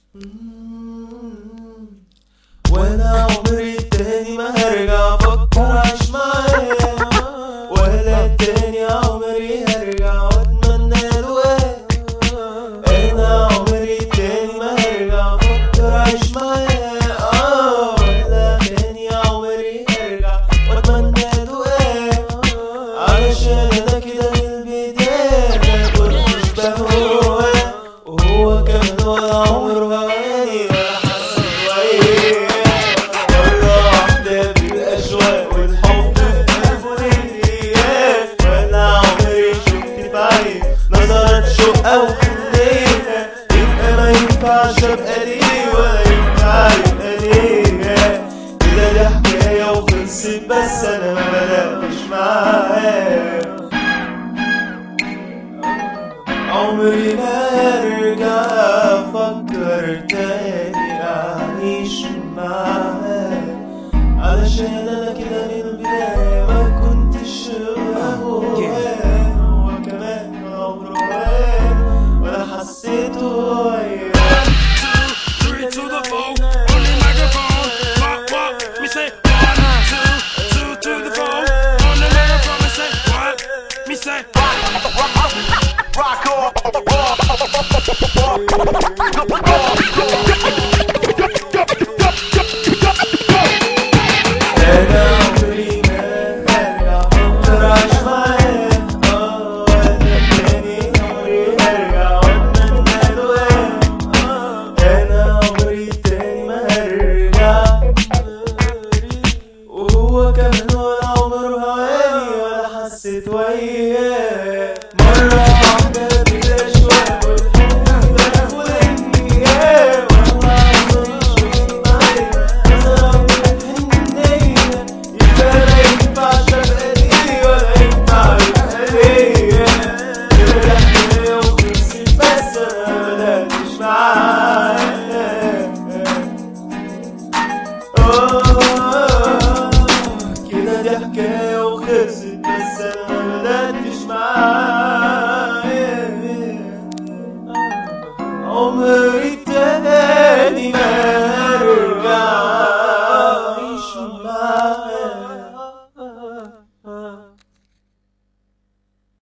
وانا عمري التاني ما هرجع افكر اعيش معاه ولا التاني عمري هرجع واتمنى له انا عمري التاني ما هرجع افكر اعيش معاه اه ولا تاني عمري هرجع واتمنى له علشان انا كده من البداية كنت بهواه وهو كمان ولا عمره هواني ولا حس بوعيه مرة واحدة بالأشواق والحب والفوليات ولا عمري شفت بعيد نظرة شوق أو حنية يبقى ما ينفعش أبقى ليه ولا ينفع يبقى ليه كده دي حكاية وخلصت بس أنا ما بدأتش معاه عمري ما ارجع افكر تاني اعيش معاه علشان انا كده من البداية ما كنتش هواه هو كمان عمره هواه ولا حسيته وياه Three to the four, on the microphone. Walk, walk, me say one, two, two to the four, on the microphone. Me say one, me say انا عمري ما هرجع افكر اعيش معاه اه انا تاني عمري هرجع واتمنى له آه، انا عمري تاني ما هرجع وهو كمان ولا عمره هواني ولا حسيت وياه مرة واحدة بالأشواق والحب والفلانية والله عمري شفت معايا نظرة بالحنية يبقى ما ينفعش أبقى ليه ولا ينفع يبقى ليا كده ده حكاية وخلصت بس أنا مبدأتش معاه آه، كده دي حكاية وخلصت بس أنا ما بدأتش معاه عمري التاني ما هرجع